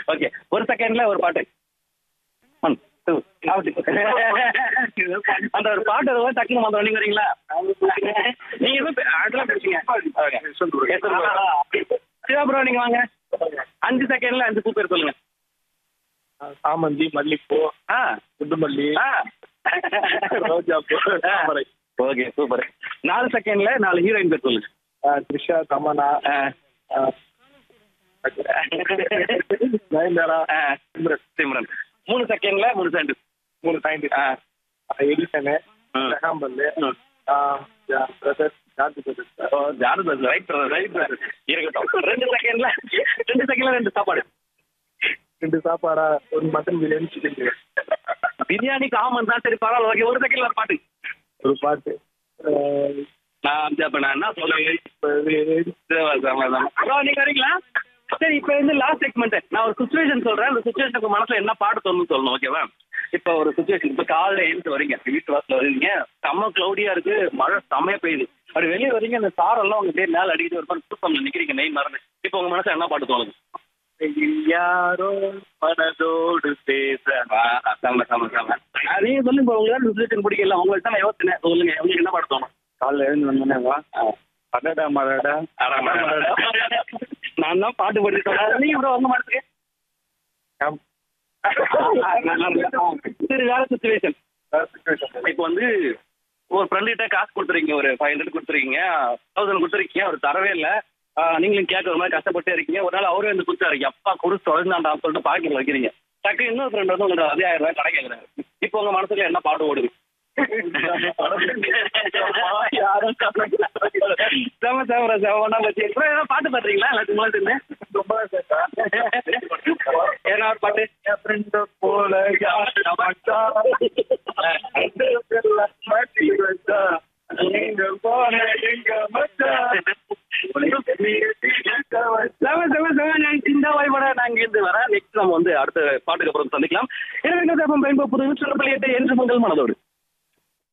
Okay ஒரு செகண்ட்ல ஒரு பாட்டு ஒன் டூ அந்த ஒரு பாட்டு வரும்போது டக்குனு வந்து நீங்க வரீங்களா நீங்க எதுவும் அதெல்லாம் பேசுங்க சிவா ப்ரோ நீங்க வாங்க அஞ்சு செகண்ட்ல அஞ்சு பூ பேர் சொல்லுங்க சாமந்தி மல்லிப்பூ ஆ குண்டுமல்லி ஆ ரோஜாப்பூ தாமரை ஓகே சூப்பர் நாலு செகண்ட்ல நாலு ஹீரோயின் பேர் சொல்லுங்க ஆ, த்ரிஷா தமனா ஆ. ஆ, நயன்தாரா ஆ. சிம்ரன் சிம்ரன் மூணு செகண்ட்ல மூணு செகண்ட் மூணு சயின்டிஸ்ட் ஆ எடிசனு ம். ஜெகாம்பல்லு ம். பிரதர் ஜார்ஜ் பிரதர் ஓ, ஜாரு brother, right brother, right brother. இருக்கட்டும் ரெண்டு செகண்ட்ல ரெண்டு செகண்ட்ல ரெண்டு சாப்பாடு ரெண்டு சாப்பாடா ஒரு mutton biryani chicken biryani biryani common தான் சரி பரவாயில்ல ஓகே ஒரு செகண்ட்ல ஒரு பாட்டு ஒரு பாட்டு ஆ, நான் வந்து அப்ப நான் என்ன சொல்றேன் இப்ப இது- நீங்க வரீங்களா சரி இப்ப வந்து லாஸ்ட் செக்மெண்ட் நான் ஒரு சுச்சுவேஷன் சொல்றேன் அந்த சுச்சுவேஷனுக்கு மனசுல என்ன பாட்டு தோணுன்னு சொல்லணும் ஓகேவா இப்ப ஒரு சுச்சுவேஷன் இப்ப காலைல எழுந்து வரீங்க வீட்டு வாசல்ல வரீங்க செம்ம கிளௌடியா இருக்கு மழை செம்மையா பெய்யுது அப்படி வெளியே வரீங்க அந்த சாரெல்லாம் உங்க பேர் மேல அடிக்கிட்டு ஒரு மாதிரி தூக்கம்ல நிக்கிறீங்க நெய் மறந்து இப்ப உங்க மனசுல என்ன பாட்டு தோணுது யாரோ மனதோடு பேச ஆ, செம்ம செம்ம செம்ம அதையும் சொல்லுங்க இப்ப உங்களுக்கு சுச்சுவேஷன் பிடிக்கல உங்கள்ட்ட நான் யோசிச்சேன் சொல்லுங்க உங்களுக்கு என்ன பாட்டு தோணும் காலைல எழுந்து வந்தோடனே வா மடடா மடடா நான் தான் பாட்டு படிச்சுட்டு நீங்க கூட வந்த மாட்டேங்க ஆம். சரி வேற சுச்சுவேஷன் இப்போ வந்து ஒரு ஃப்ரெண்டு கிட்ட காசு கொடுத்துருக்கீங்க ஒரு ஃபைவ் ஹண்ட்ரட் கொடுத்துருக்கீங்க தௌசண்ட் கொடுத்துருக்கீங்க அவர் தரவே இல்லை நீங்களும் கேட்க ஒரு மாதிரி கஷ்டப்பட்டே இருக்கீங்க ஒரு நாள் அவரே வந்து கொடுத்தாரு அப்பா கொடுத்து தொலைஞ்சாண்டான்னு சொல்லிட்டு பாக்கெட்ல வைக்கிறீங்க டக்கு இன்னொரு ஃப்ரெண்ட் வந்து உங்களுக்கு அதே ஆயிரம் ரூபாய் கடை கேட்குறாரு இப்போ உங்க மனசுல என்ன பாட்டு ஓடுது செம செம செம வச்சு இப்போ ஏதாவது பாட்டு பாடுறீங்களா எல்லாத்துக்கும் மேலே சேர்ந்து ஏன்னா ஒரு பாட்டு என் friend போல யாரு மச்சான்? ரெண்டு பேர்ல மாட்டி வச்சா. நீங்க போன எங்க மச்சான்? நீ எங்க வச்சா? செம செம செம நான் இந்த வாய்ப்பட நாங்க இருந்து வரேன் நெக்ஸ்ட் நம்ம வந்து அடுத்த பாட்டுக்கு அப்புறம் சந்திக்கலாம் எனவே இந்த பயன்படுத்துவது புது எட்டு என்று உங்கள் மனதோடு